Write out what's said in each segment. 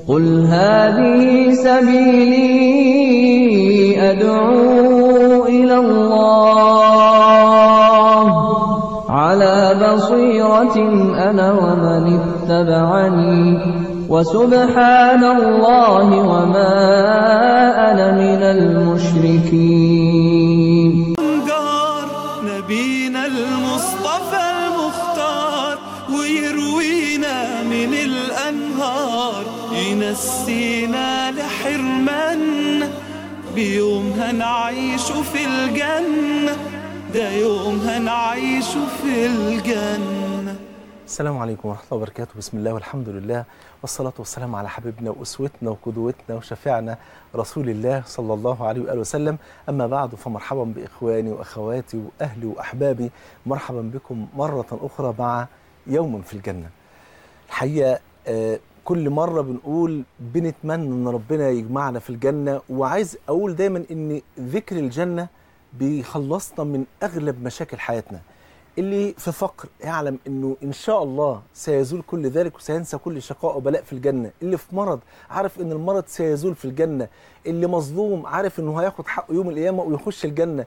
قل هذه سبيلي أدعو إلى الله على بصيرة أنا ومن اتبعني وسبحان الله وما أنا من المشركين انقار نبينا المصطفى المختار ويروينا من الأنهار ينسينا لحرمنا بيوم هنعيش في الجنة ده يوم هنعيش في الجنة السلام عليكم ورحمة الله وبركاته بسم الله والحمد لله والصلاة والسلام على حبيبنا وأسوتنا وقدوتنا وشفيعنا رسول الله صلى الله عليه وآله وسلم أما بعد فمرحبا بإخواني وأخواتي وأهلي وأحبابي مرحبا بكم مرة أخرى مع يوم في الجنة الحقيقة آه، كل مرة بنقول بنتمنى أن ربنا يجمعنا في الجنة وعايز أقول دايما أن ذكر الجنة بيخلصنا من أغلب مشاكل حياتنا اللي في فقر يعلم انه ان شاء الله سيزول كل ذلك وسينسى كل شقاء وبلاء في الجنه اللي في مرض عارف ان المرض سيزول في الجنه اللي مظلوم عارف انه هياخد حقه يوم القيامه ويخش الجنه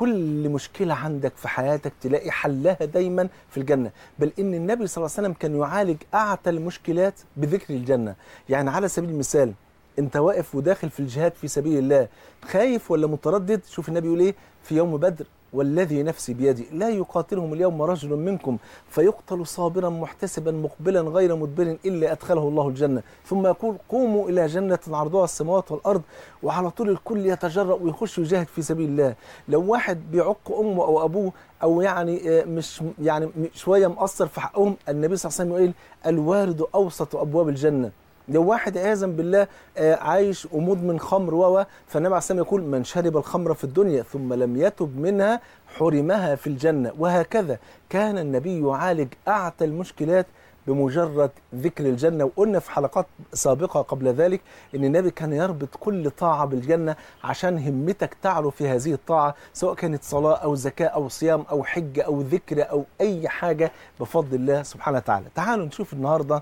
كل مشكله عندك في حياتك تلاقي حلها دايما في الجنه بل ان النبي صلى الله عليه وسلم كان يعالج اعتى المشكلات بذكر الجنه يعني على سبيل المثال انت واقف وداخل في الجهاد في سبيل الله خايف ولا متردد شوف النبي يقول ايه في يوم بدر والذي نفسي بيدي لا يقاتلهم اليوم رجل منكم فيقتل صابرا محتسبا مقبلا غير مدبر الا ادخله الله الجنه ثم يقول قوموا الى جنه عرضها السماوات والارض وعلى طول الكل يتجرأ ويخش يجاهد في سبيل الله لو واحد بيعق امه او ابوه او يعني آه، مش يعني م- شويه مقصر في حقهم النبي صلى الله عليه وسلم يقول الوارد اوسط ابواب الجنه لو واحد عياذا بالله آه، عايش ومدمن خمر و فالنبي عليه الصلاه يقول من شرب الخمر في الدنيا ثم لم يتب منها حرمها في الجنه وهكذا كان النبي يعالج اعتى المشكلات بمجرد ذكر الجنه وقلنا في حلقات سابقه قبل ذلك ان النبي كان يربط كل طاعه بالجنه عشان همتك تعلو في هذه الطاعه سواء كانت صلاه او زكاه او صيام او حج او ذكر او اي حاجه بفضل الله سبحانه وتعالى تعالوا نشوف النهارده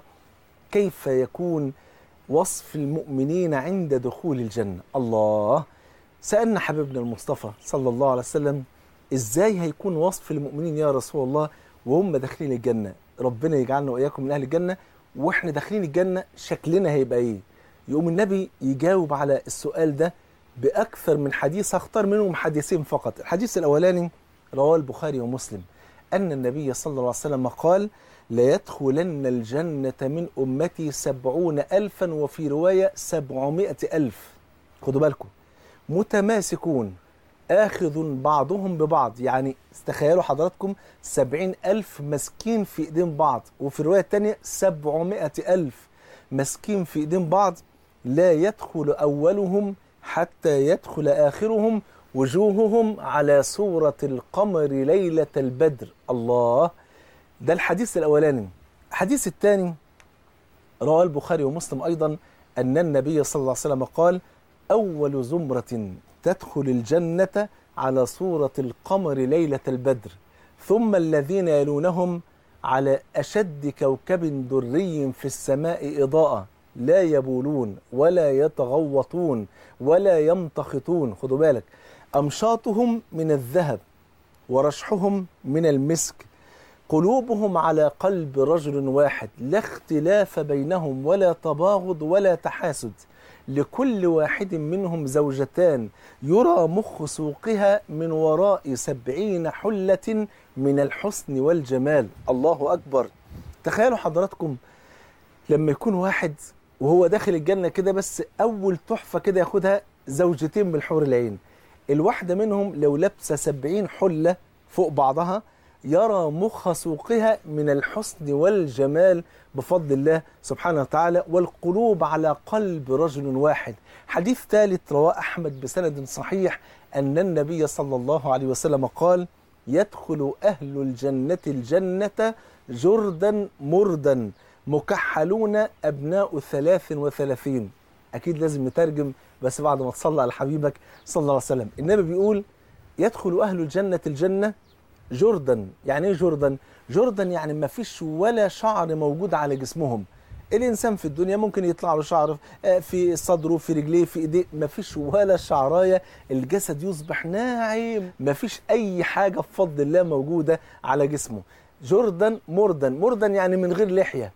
كيف يكون وصف المؤمنين عند دخول الجنة الله سألنا حبيبنا المصطفى صلى الله عليه وسلم إزاي هيكون وصف المؤمنين يا رسول الله وهم داخلين الجنة ربنا يجعلنا وإياكم من أهل الجنة وإحنا داخلين الجنة شكلنا هيبقى إيه يقوم النبي يجاوب على السؤال ده بأكثر من حديث هختار منهم حديثين فقط الحديث الأولاني رواه البخاري ومسلم أن النبي صلى الله عليه وسلم قال ليدخلن الجنة من أمتي سبعون ألفا وفي رواية سبعمائة ألف خدوا بالكم متماسكون آخذ بعضهم ببعض يعني تخيلوا حضراتكم سبعين ألف مسكين في إيدين بعض وفي الرواية الثانية سبعمائة ألف مسكين في إيدين بعض لا يدخل أولهم حتى يدخل آخرهم وجوههم على صورة القمر ليلة البدر الله ده الحديث الأولاني الحديث الثاني رواه البخاري ومسلم أيضا أن النبي صلى الله عليه وسلم قال أول زمرة تدخل الجنة على صورة القمر ليلة البدر ثم الذين يلونهم على أشد كوكب دري في السماء إضاءة لا يبولون ولا يتغوطون ولا يمتخطون خدوا بالك أمشاطهم من الذهب ورشحهم من المسك قلوبهم على قلب رجل واحد لا اختلاف بينهم ولا تباغض ولا تحاسد لكل واحد منهم زوجتان يرى مخ سوقها من وراء سبعين حلة من الحسن والجمال الله أكبر تخيلوا حضراتكم لما يكون واحد وهو داخل الجنة كده بس أول تحفة كده ياخدها زوجتين من الحور العين الواحدة منهم لو لابسة سبعين حلة فوق بعضها يرى مخ سوقها من الحسن والجمال بفضل الله سبحانه وتعالى والقلوب على قلب رجل واحد حديث ثالث رواه أحمد بسند صحيح أن النبي صلى الله عليه وسلم قال يدخل أهل الجنة الجنة جردا مردا مكحلون أبناء ثلاث وثلاثين أكيد لازم نترجم بس بعد ما تصلى على حبيبك صلى الله عليه وسلم النبي بيقول يدخل أهل الجنة الجنة جردا يعني ايه جردا جردا يعني ما فيش ولا شعر موجود على جسمهم الانسان في الدنيا ممكن يطلع له شعر آه، في صدره في رجليه في ايديه مفيش ولا شعرايه الجسد يصبح ناعم مفيش اي حاجه بفضل الله موجوده على جسمه جردا مردا مردا يعني من غير لحيه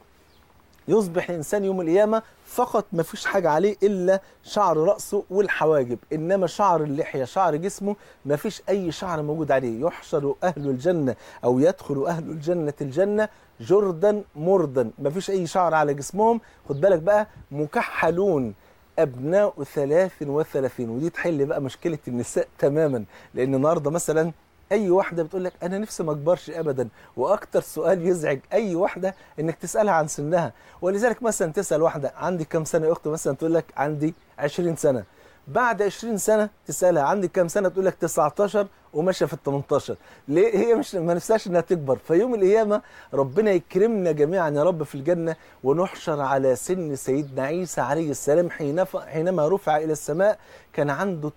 يصبح الانسان يوم القيامه فقط ما فيش حاجه عليه الا شعر راسه والحواجب انما شعر اللحيه شعر جسمه ما فيش اي شعر موجود عليه يحشر اهل الجنه او يدخل اهل الجنه الجنه جردا مردا ما فيش اي شعر على جسمهم خد بالك بقى مكحلون ابناء ثلاث وثلاثين ودي تحل بقى مشكله النساء تماما لان النهارده مثلا اي واحده بتقول لك انا نفسي ما اكبرش ابدا واكتر سؤال يزعج اي واحده انك تسالها عن سنها ولذلك مثلا تسال واحده عندي كام سنه يا اختي مثلا تقول لك عندي 20 سنه بعد 20 سنه تسالها عندك كام سنه تقول لك 19 وماشيه في ال 18 ليه هي مش ما نفسهاش انها تكبر فيوم القيامه ربنا يكرمنا جميعا يا رب في الجنه ونحشر على سن سيدنا عيسى عليه السلام حين حينما رفع الى السماء كان عنده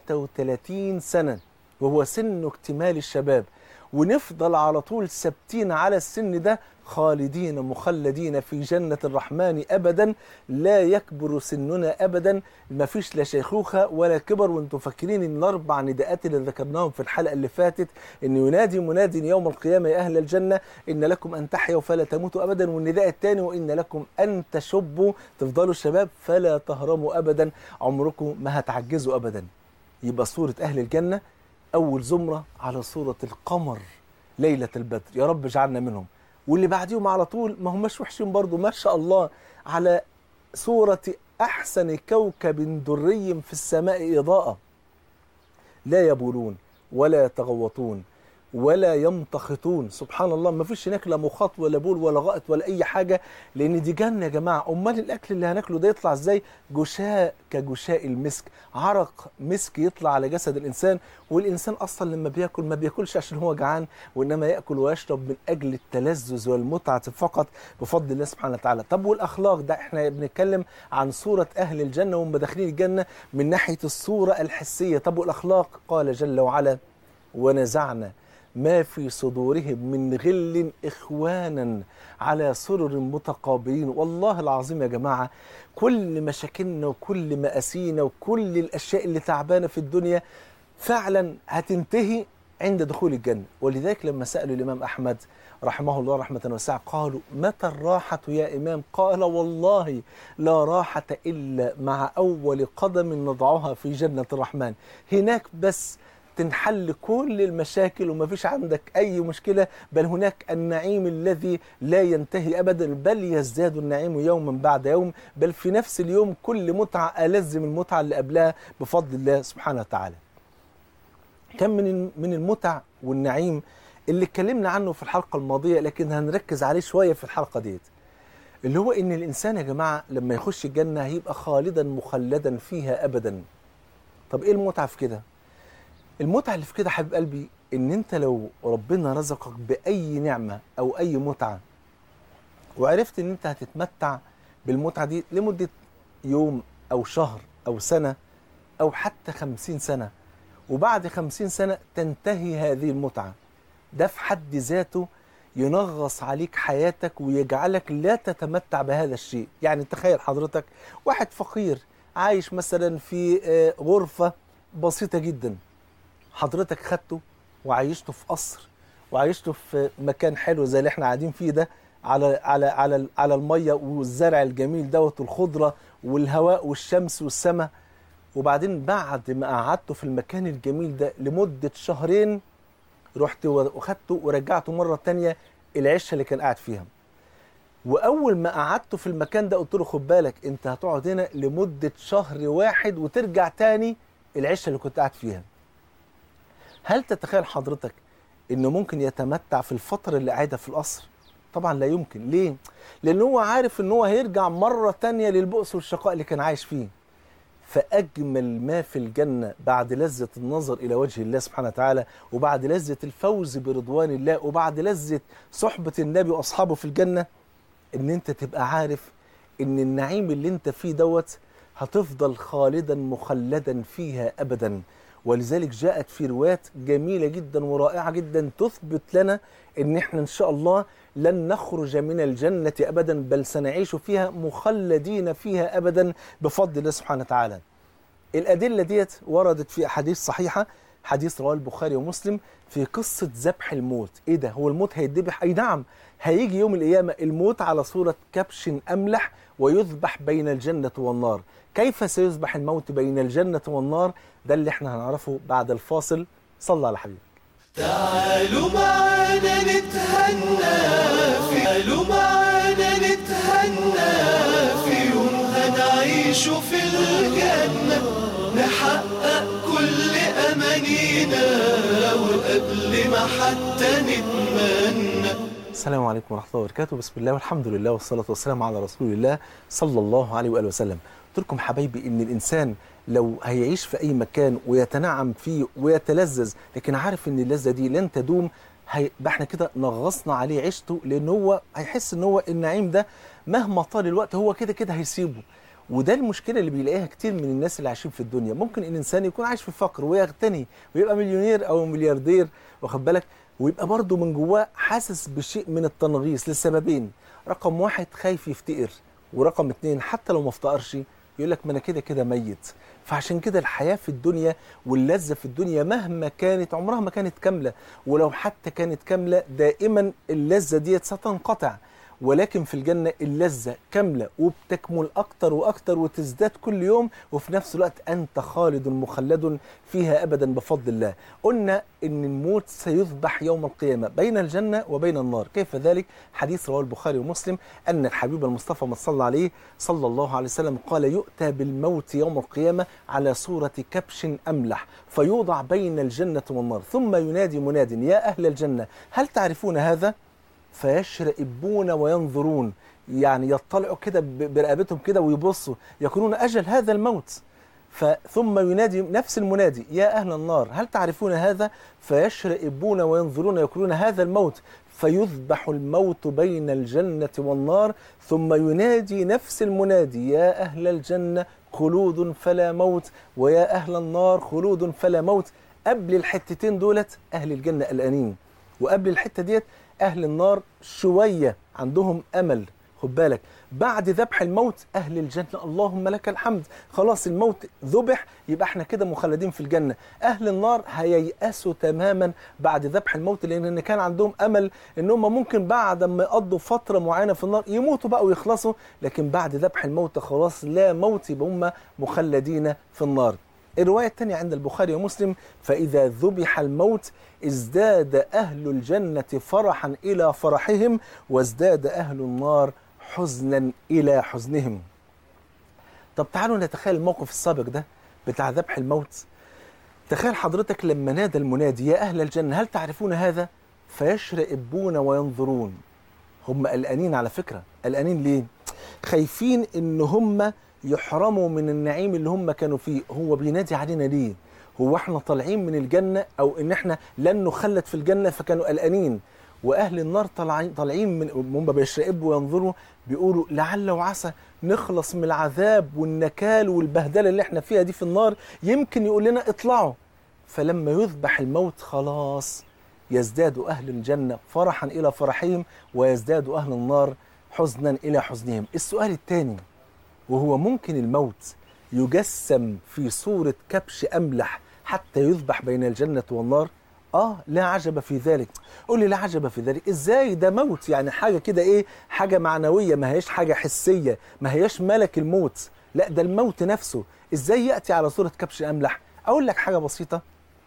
33 سنه وهو سن اكتمال الشباب ونفضل على طول ثابتين على السن ده خالدين مخلدين في جنة الرحمن أبدا لا يكبر سننا أبدا ما فيش لا شيخوخة ولا كبر وانتم فاكرين ان الأربع نداءات اللي ذكرناهم في الحلقة اللي فاتت ان ينادي مناد يوم القيامة يا أهل الجنة إن لكم أن تحيوا فلا تموتوا أبدا والنداء الثاني وإن لكم أن تشبوا تفضلوا الشباب فلا تهرموا أبدا عمركم ما هتعجزوا أبدا يبقى صورة أهل الجنة أول زمرة على صورة القمر ليلة البدر يا رب اجعلنا منهم واللي بعديهم على طول ما هماش وحشين برضو ما شاء الله على صورة أحسن كوكب دري في السماء إضاءة لا يبولون ولا يتغوطون ولا يمتخطون سبحان الله ما فيش هناك لا مخاط ولا بول ولا غائط ولا اي حاجه لان دي جنه يا جماعه امال الاكل اللي هناكله ده يطلع ازاي جشاء كجشاء المسك عرق مسك يطلع على جسد الانسان والانسان اصلا لما بياكل ما بياكلش عشان هو جعان وانما ياكل ويشرب من اجل التلذذ والمتعه فقط بفضل الله سبحانه وتعالى طب والاخلاق ده احنا بنتكلم عن صوره اهل الجنه وهم داخلين الجنه من ناحيه الصوره الحسيه طب والاخلاق قال جل وعلا ونزعنا ما في صدورهم من غل إخوانا على سرر متقابلين والله العظيم يا جماعة كل مشاكلنا وكل مآسينا وكل الأشياء اللي تعبانة في الدنيا فعلا هتنتهي عند دخول الجنة ولذلك لما سألوا الإمام أحمد رحمه الله رحمة واسعة قالوا متى الراحة يا إمام قال والله لا راحة إلا مع أول قدم نضعها في جنة الرحمن هناك بس تنحل كل المشاكل وما فيش عندك أي مشكلة بل هناك النعيم الذي لا ينتهي أبدا بل يزداد النعيم يوما بعد يوم بل في نفس اليوم كل متعة ألذ من المتعة اللي قبلها بفضل الله سبحانه وتعالى كم من من المتع والنعيم اللي اتكلمنا عنه في الحلقة الماضية لكن هنركز عليه شوية في الحلقة ديت اللي هو ان الانسان يا جماعة لما يخش الجنة هيبقى خالدا مخلدا فيها ابدا طب ايه المتعة في كده المتعة اللي في كده حبيب قلبي ان انت لو ربنا رزقك باي نعمة او اي متعة وعرفت ان انت هتتمتع بالمتعة دي لمدة يوم او شهر او سنة او حتى خمسين سنة وبعد خمسين سنة تنتهي هذه المتعة ده في حد ذاته ينغص عليك حياتك ويجعلك لا تتمتع بهذا الشيء يعني تخيل حضرتك واحد فقير عايش مثلا في آه، غرفة بسيطة جدا حضرتك خدته وعيشته في قصر وعيشته في مكان حلو زي اللي احنا قاعدين فيه ده على على على على الميه والزرع الجميل دوت والخضره والهواء والشمس والسماء وبعدين بعد ما قعدته في المكان الجميل ده لمده شهرين رحت وخدته ورجعته مره تانية العشه اللي كان قاعد فيها واول ما قعدته في المكان ده قلت له خد بالك انت هتقعد هنا لمده شهر واحد وترجع تاني العشه اللي كنت قاعد فيها هل تتخيل حضرتك انه ممكن يتمتع في الفتره اللي قاعدها في القصر طبعا لا يمكن ليه لان هو عارف ان هو هيرجع مره تانية للبؤس والشقاء اللي كان عايش فيه فأجمل ما في الجنة بعد لذة النظر إلى وجه الله سبحانه وتعالى وبعد لذة الفوز برضوان الله وبعد لذة صحبة النبي وأصحابه في الجنة إن أنت تبقى عارف إن النعيم اللي أنت فيه دوت هتفضل خالدا مخلدا فيها أبدا ولذلك جاءت في روايات جميلة جدا ورائعة جدا تثبت لنا ان احنا ان شاء الله لن نخرج من الجنة ابدا بل سنعيش فيها مخلدين فيها ابدا بفضل الله سبحانه وتعالى الأدلة ديت وردت في أحاديث صحيحة حديث رواه البخاري ومسلم في قصة ذبح الموت إيه ده هو الموت هيتذبح أي نعم هيجي يوم القيامة الموت على صورة كبش أملح ويذبح بين الجنة والنار كيف سيذبح الموت بين الجنة والنار ده اللي احنا هنعرفه بعد الفاصل صلى على حبيبك تعالوا معانا نتهنى في تعالوا معانا نتهنى في يوم هنعيش في الجنة نحقق كل أمانينا وقبل ما حتى نتمنى السلام عليكم ورحمة الله وبركاته بسم الله والحمد لله والصلاة والسلام على رسول الله صلى الله عليه وآله وسلم قلت لكم حبايبي إن الإنسان لو هيعيش في أي مكان ويتنعم فيه ويتلذذ لكن عارف إن اللذة دي لن تدوم هيبقى احنا كده نغصنا عليه عيشته لأن هو هيحس إن هو النعيم ده مهما طال الوقت هو كده كده هيسيبه وده المشكله اللي بيلاقيها كتير من الناس اللي عايشين في الدنيا ممكن الانسان يكون عايش في فقر ويغتني ويبقى مليونير او ملياردير واخد بالك ويبقى برضه من جواه حاسس بشيء من التنغيص لسببين رقم واحد خايف يفتقر ورقم اتنين حتى لو ما افتقرش يقول لك ما انا كده كده ميت فعشان كده الحياه في الدنيا واللذه في الدنيا مهما كانت عمرها ما كانت كامله ولو حتى كانت كامله دائما اللذه ديت ستنقطع ولكن في الجنة اللذة كاملة وبتكمل أكتر وأكتر وتزداد كل يوم وفي نفس الوقت أنت خالد مخلد فيها أبدا بفضل الله قلنا أن الموت سيذبح يوم القيامة بين الجنة وبين النار كيف ذلك حديث رواه البخاري ومسلم أن الحبيب المصطفى ما صلى عليه صلى الله عليه وسلم قال يؤتى بالموت يوم القيامة على صورة كبش أملح فيوضع بين الجنة والنار ثم ينادي مناد يا أهل الجنة هل تعرفون هذا؟ فيشرئبون وينظرون يعني يطلعوا كده ب- برقبتهم كده ويبصوا يكونون أجل هذا الموت ثم ينادي نفس المنادي يا أهل النار هل تعرفون هذا فيشرئبون وينظرون يقولون هذا الموت فيذبح الموت بين الجنة والنار ثم ينادي نفس المنادي يا أهل الجنة خلود فلا موت ويا أهل النار خلود فلا موت قبل الحتتين دولت أهل الجنة قلقانين وقبل الحتة ديت أهل النار شوية عندهم أمل خد بالك بعد ذبح الموت أهل الجنة اللهم لك الحمد خلاص الموت ذبح يبقى احنا كده مخلدين في الجنة أهل النار هييأسوا تماما بعد ذبح الموت لأن كان عندهم أمل إن هم ممكن بعد ما يقضوا فترة معينة في النار يموتوا بقى ويخلصوا لكن بعد ذبح الموت خلاص لا موت يبقى هم مخلدين في النار الرواية الثانية عند البخاري ومسلم فإذا ذبح الموت ازداد أهل الجنة فرحا إلى فرحهم وازداد أهل النار حزنا إلى حزنهم طب تعالوا نتخيل الموقف السابق ده بتاع ذبح الموت تخيل حضرتك لما نادى المنادي يا أهل الجنة هل تعرفون هذا فيشرئبون وينظرون هم قلقانين على فكرة قلقانين ليه خايفين ان هم يحرموا من النعيم اللي هم كانوا فيه هو بينادي علينا ليه هو احنا طالعين من الجنة او ان احنا لن نخلد في الجنة فكانوا قلقانين واهل النار طالعين طالعين من هم بيشرقبوا وينظروا بيقولوا لعل وعسى نخلص من العذاب والنكال والبهدله اللي احنا فيها دي في النار يمكن يقول لنا اطلعوا فلما يذبح الموت خلاص يزداد اهل الجنه فرحا الى فرحهم ويزداد اهل النار حزنا الى حزنهم السؤال الثاني وهو ممكن الموت يجسم في صوره كبش املح حتى يذبح بين الجنه والنار اه لا عجب في ذلك قول لي لا عجب في ذلك ازاي ده موت يعني حاجه كده ايه حاجه معنويه ما هياش حاجه حسيه ما هياش ملك الموت لا ده الموت نفسه ازاي ياتي على صوره كبش املح اقول لك حاجه بسيطه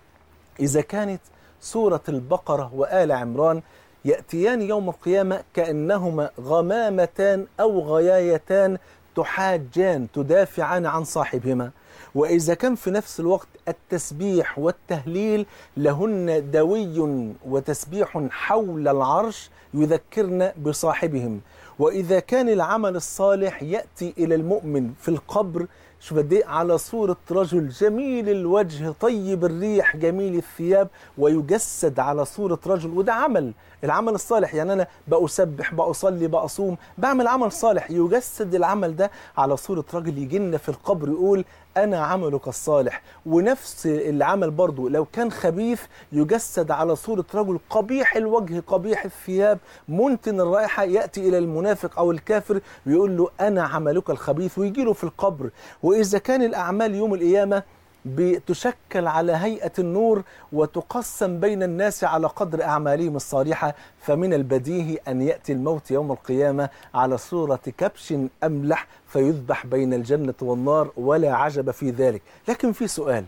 اذا كانت سوره البقره وال عمران ياتيان يوم القيامه كانهما غمامتان او غيايتان تحاجان تدافعان عن صاحبهما وإذا كان في نفس الوقت التسبيح والتهليل لهن دوي وتسبيح حول العرش يذكرن بصاحبهم وإذا كان العمل الصالح يأتي إلى المؤمن في القبر شوف قد إيه على صورة رجل جميل الوجه طيب الريح جميل الثياب ويجسد على صورة رجل وده عمل العمل الصالح يعني أنا بأسبح بأصلي بأصوم بعمل عمل صالح يجسد العمل ده على صورة رجل يجي لنا في القبر يقول أنا عملك الصالح ونفس العمل برضو لو كان خبيث يجسد على صورة رجل قبيح الوجه قبيح الثياب منتن الرائحة يأتي إلى المنافق أو الكافر ويقول له أنا عملك الخبيث ويجي له في القبر وإذا كان الأعمال يوم القيامة بتشكل على هيئة النور وتقسم بين الناس على قدر أعمالهم الصالحة فمن البديهي أن يأتي الموت يوم القيامة على صورة كبش أملح فيذبح بين الجنة والنار ولا عجب في ذلك لكن في سؤال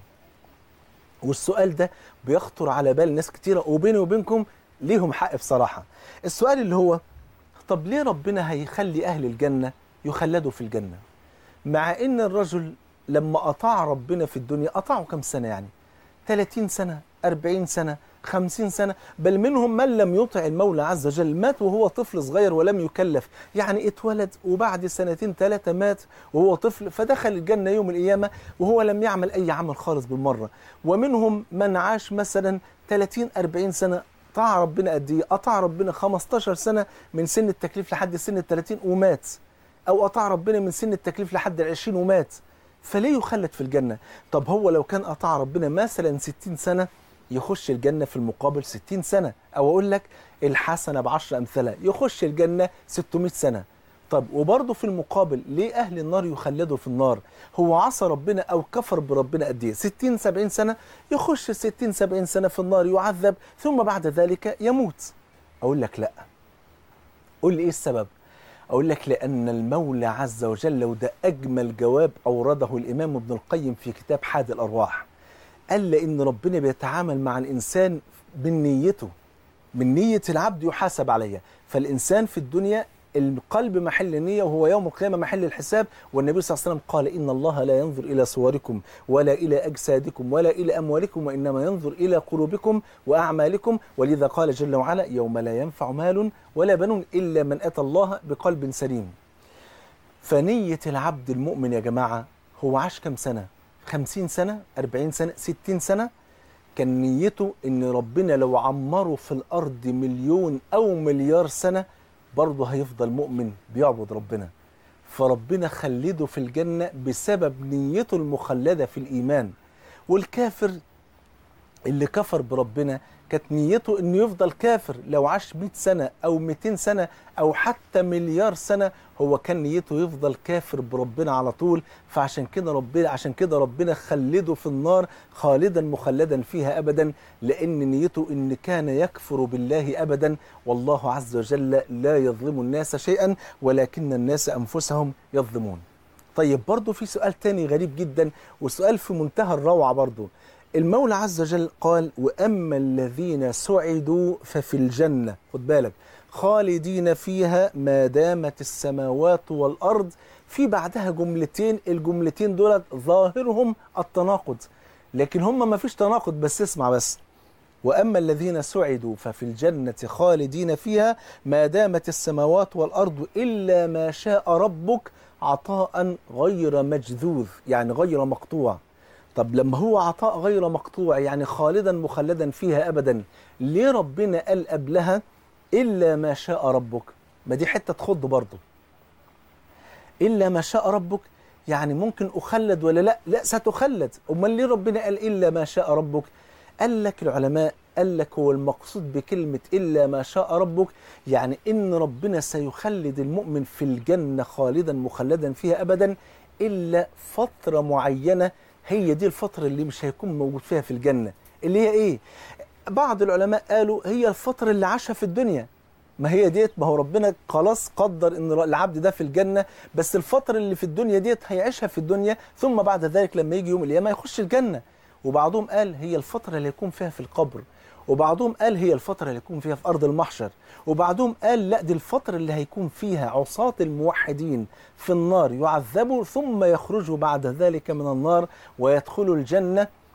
والسؤال ده بيخطر على بال ناس كتيرة وبيني وبينكم ليهم حق بصراحة السؤال اللي هو طب ليه ربنا هيخلي أهل الجنة يخلدوا في الجنة مع ان الرجل لما اطاع ربنا في الدنيا اطاعه كم سنه يعني 30 سنه 40 سنه 50 سنه بل منهم من لم يطع المولى عز وجل مات وهو طفل صغير ولم يكلف يعني اتولد وبعد سنتين ثلاثه مات وهو طفل فدخل الجنه يوم القيامه وهو لم يعمل اي عمل خالص بالمره ومنهم من عاش مثلا 30 40 سنه طاع ربنا قد ايه اطاع ربنا 15 سنه من سن التكليف لحد سن ال 30 ومات او اطاع ربنا من سن التكليف لحد العشرين ومات فليه يخلد في الجنة طب هو لو كان اطاع ربنا مثلا ستين سنة يخش الجنة في المقابل ستين سنة او اقول لك الحسنة بعشر امثلة يخش الجنة 600 سنة طب وبرضه في المقابل ليه اهل النار يخلدوا في النار هو عصى ربنا او كفر بربنا قد ايه 60 70 سنة يخش 60 70 سنة في النار يعذب ثم بعد ذلك يموت اقول لك لا قول لي ايه السبب أقول لك لأن المولى عز وجل وده أجمل جواب أورده الإمام ابن القيم في كتاب حاد الأرواح قال لأن ربنا بيتعامل مع الإنسان من نيته من نية العبد يحاسب عليها فالإنسان في الدنيا القلب محل النية وهو يوم القيامة محل الحساب والنبي صلى الله عليه وسلم قال إن الله لا ينظر إلى صوركم ولا إلى أجسادكم ولا إلى أموالكم وإنما ينظر إلى قلوبكم وأعمالكم ولذا قال جل وعلا يوم لا ينفع مال ولا بنون إلا من أتى الله بقلب سليم فنية العبد المؤمن يا جماعة هو عاش كم سنة خمسين سنة أربعين سنة ستين سنة كان نيته ان ربنا لو عمره في الارض مليون او مليار سنه برضه هيفضل مؤمن بيعبد ربنا فربنا خلده في الجنه بسبب نيته المخلده في الايمان والكافر اللي كفر بربنا كانت نيته انه يفضل كافر لو عاش 100 سنه او 200 سنه او حتى مليار سنه هو كان نيته يفضل كافر بربنا على طول فعشان كده ربنا عشان كده ربنا خلده في النار خالدا مخلدا فيها ابدا لان نيته ان كان يكفر بالله ابدا والله عز وجل لا يظلم الناس شيئا ولكن الناس انفسهم يظلمون. طيب برضه في سؤال تاني غريب جدا وسؤال في منتهى الروعه برضه المولى عز وجل قال واما الذين سعدوا ففي الجنه خد بالك خالدين فيها ما دامت السماوات والارض في بعدها جملتين الجملتين دول ظاهرهم التناقض لكن هم ما فيش تناقض بس اسمع بس واما الذين سعدوا ففي الجنه خالدين فيها ما دامت السماوات والارض الا ما شاء ربك عطاء غير مجذوذ يعني غير مقطوع طب لما هو عطاء غير مقطوع يعني خالدا مخلدا فيها ابدا ليه ربنا قال قبلها الا ما شاء ربك ما دي حته تخض برضه الا ما شاء ربك يعني ممكن اخلد ولا لا لا ستخلد امال ليه ربنا قال الا ما شاء ربك قال لك العلماء قال لك هو المقصود بكلمة إلا ما شاء ربك يعني إن ربنا سيخلد المؤمن في الجنة خالدا مخلدا فيها أبدا إلا فترة معينة هي دي الفترة اللي مش هيكون موجود فيها في الجنة اللي هي ايه بعض العلماء قالوا هي الفترة اللي عاشها في الدنيا ما هي ديت ما هو ربنا خلاص قدر ان العبد ده في الجنة بس الفترة اللي في الدنيا ديت هيعيشها في الدنيا ثم بعد ذلك لما يجي يوم القيامة يخش الجنة وبعضهم قال هي الفترة اللي يكون فيها في القبر وبعضهم قال هي الفترة اللي يكون فيها في أرض المحشر وبعضهم قال لا دي الفترة اللي هيكون فيها عصاة الموحدين في النار يعذبوا ثم يخرجوا بعد ذلك من النار ويدخلوا الجنة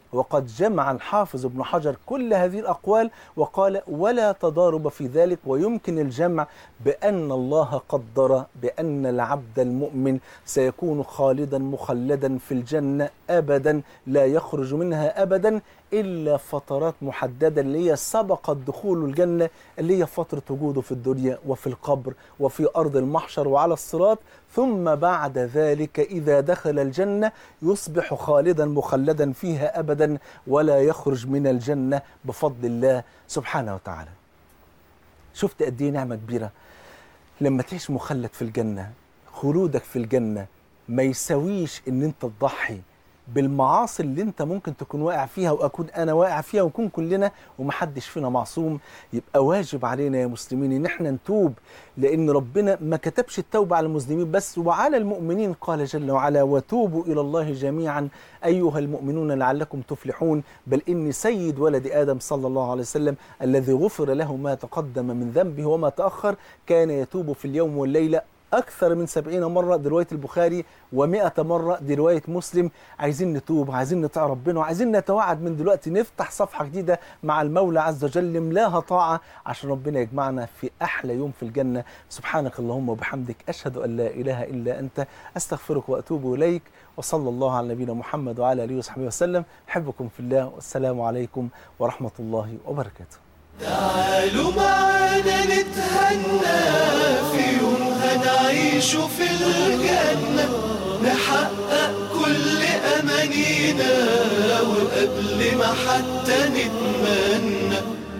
وقد جمع الحافظ ابن حجر كل هذه الأقوال وقال ولا تضارب في ذلك ويمكن الجمع بأن الله قدر بأن العبد المؤمن سيكون خالدا مخلدا في الجنة أبدا لا يخرج منها أبدا إلا فترات محددة اللي هي سبقت دخول الجنة اللي هي فترة وجوده في الدنيا وفي القبر وفي أرض المحشر وعلى الصراط ثم بعد ذلك إذا دخل الجنة يصبح خالدا مخلدا فيها أبدا ولا يخرج من الجنة بفضل الله سبحانه وتعالى شفت قد ايه نعمة كبيرة لما تعيش مخلد في الجنة خلودك في الجنة ما يساويش ان انت تضحي بالمعاصي اللي انت ممكن تكون واقع فيها واكون انا واقع فيها ونكون كلنا ومحدش فينا معصوم يبقى واجب علينا يا مسلمين ان احنا نتوب لان ربنا ما كتبش التوبه على المذنبين بس وعلى المؤمنين قال جل وعلا وتوبوا الى الله جميعا ايها المؤمنون لعلكم تفلحون بل اني سيد ولد ادم صلى الله عليه وسلم الذي غفر له ما تقدم من ذنبه وما تاخر كان يتوب في اليوم والليله أكثر من سبعين مرة دي رواية البخاري ومائة مرة دي رواية مسلم عايزين نتوب عايزين نطيع ربنا وعايزين نتوعد من دلوقتي نفتح صفحة جديدة مع المولى عز وجل نملاها طاعة عشان ربنا يجمعنا في أحلى يوم في الجنة سبحانك اللهم وبحمدك أشهد أن لا إله إلا أنت أستغفرك وأتوب إليك وصلى الله على نبينا محمد وعلى آله وصحبه وسلم أحبكم في الله والسلام عليكم ورحمة الله وبركاته تعالوا معانا نتهنى في يوم هنعيش في الجنة نحقق كل أمانينا وقبل ما حتى نتمنى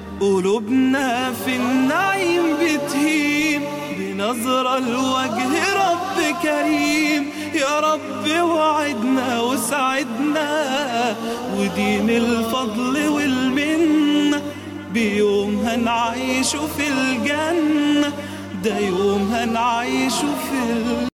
قلوبنا في النعيم بتهيم بنظرة لوجه رب كريم يا رب وعدنا وسعدنا ودين الفضل والمنة بيوم هنعيش في الجنة ده يوم هنعيش في الجنة